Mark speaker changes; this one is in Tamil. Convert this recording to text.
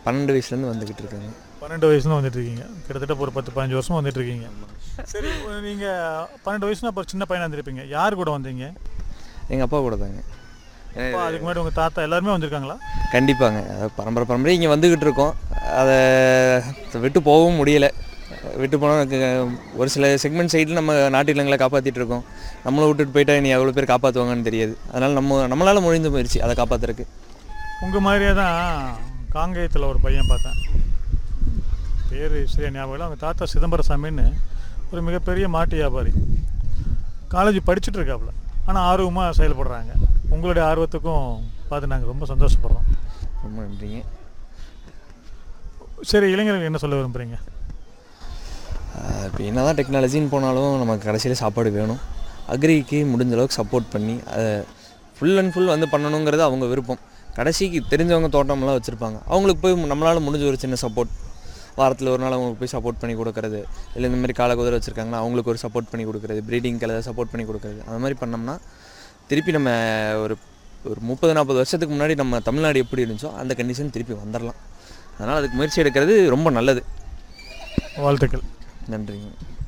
Speaker 1: பன்னெண்டு வயசுலேருந்து வந்துக்கிட்டு இருக்கேங்க
Speaker 2: பன்னெண்டு வயசுல வந்துட்டு இருக்கீங்க கிட்டத்தட்ட ஒரு பத்து பதினஞ்சு வருஷம் வந்துட்டு இருக்கீங்க சரி நீங்கள் பன்னெண்டு வயசுனா அப்போ சின்ன பையனாக இருந்திருப்பீங்க யார் கூட வந்தீங்க
Speaker 1: எங்கள் அப்பா கூட தாங்க
Speaker 2: அப்பா அதுக்கு முன்னாடி உங்கள் தாத்தா எல்லாருமே வந்திருக்காங்களா
Speaker 1: கண்டிப்பாங்க அதாவது பரம்பரை பரம்பரை இங்கே வந்துக்கிட்டு இருக்கோம் அதை விட்டு போகவும் முடியலை விட்டு போனால் ஒரு சில செக்மெண்ட் சைடில் நம்ம நாட்டு இளங்களை காப்பாற்றிட்டு இருக்கோம் நம்மளை விட்டுட்டு போயிட்டா இனி எவ்வளோ பேர் காப்பாற்றுவாங்கன்னு தெரியாது அதனால் நம்ம நம்மளால் முடிந்த முயற்சி அதை காப்பாற்றுறதுக்கு
Speaker 2: உங்கள் மாதிரியே தான் காங்கேயத்தில் ஒரு பையன் பார்த்தேன் பேர் சரியா ஞாபகம் இல்லை அவங்க தாத்தா சிதம்பரசாமின்னு ஒரு மிகப்பெரிய மாட்டு வியாபாரி காலேஜ் படிச்சுட்டு இருக்காப்புல ஆனால் ஆர்வமாக செயல்படுறாங்க உங்களுடைய ஆர்வத்துக்கும் பார்த்து நாங்கள் ரொம்ப சந்தோஷப்படுறோம்
Speaker 1: ரொம்ப நன்றிங்க
Speaker 2: சரி இளைஞர்களுக்கு என்ன சொல்ல விரும்புகிறீங்க
Speaker 1: இப்போ என்ன தான் டெக்னாலஜின்னு போனாலும் நமக்கு கடைசியில் சாப்பாடு வேணும் அக்ரிக்கு முடிஞ்ச அளவுக்கு சப்போர்ட் பண்ணி அதை ஃபுல் அண்ட் ஃபுல் வந்து பண்ணணுங்கிறது அவங்க விருப்பம் கடைசிக்கு தெரிஞ்சவங்க தோட்டம்லாம் வச்சுருப்பாங்க அவங்களுக்கு போய் நம்மளால் முடிஞ்ச ஒரு சின்ன சப்போர்ட் வாரத்தில் ஒரு நாள் அவங்களுக்கு போய் சப்போர்ட் பண்ணி கொடுக்கறது இல்லை இந்த மாதிரி காலை குதிரை வச்சுருக்காங்கன்னா அவங்களுக்கு ஒரு சப்போர்ட் பண்ணி கொடுக்குறது ப்ரீடிங்க்கு ஏதாவது சப்போர்ட் பண்ணி கொடுக்குறது அந்த மாதிரி பண்ணோம்னா திருப்பி நம்ம ஒரு ஒரு முப்பது நாற்பது வருஷத்துக்கு முன்னாடி நம்ம தமிழ்நாடு எப்படி இருந்துச்சோ அந்த கண்டிஷன் திருப்பி வந்துடலாம் அதனால் அதுக்கு முயற்சி எடுக்கிறது ரொம்ப நல்லது
Speaker 2: வாழ்த்துக்கள்
Speaker 1: நன்றிங்க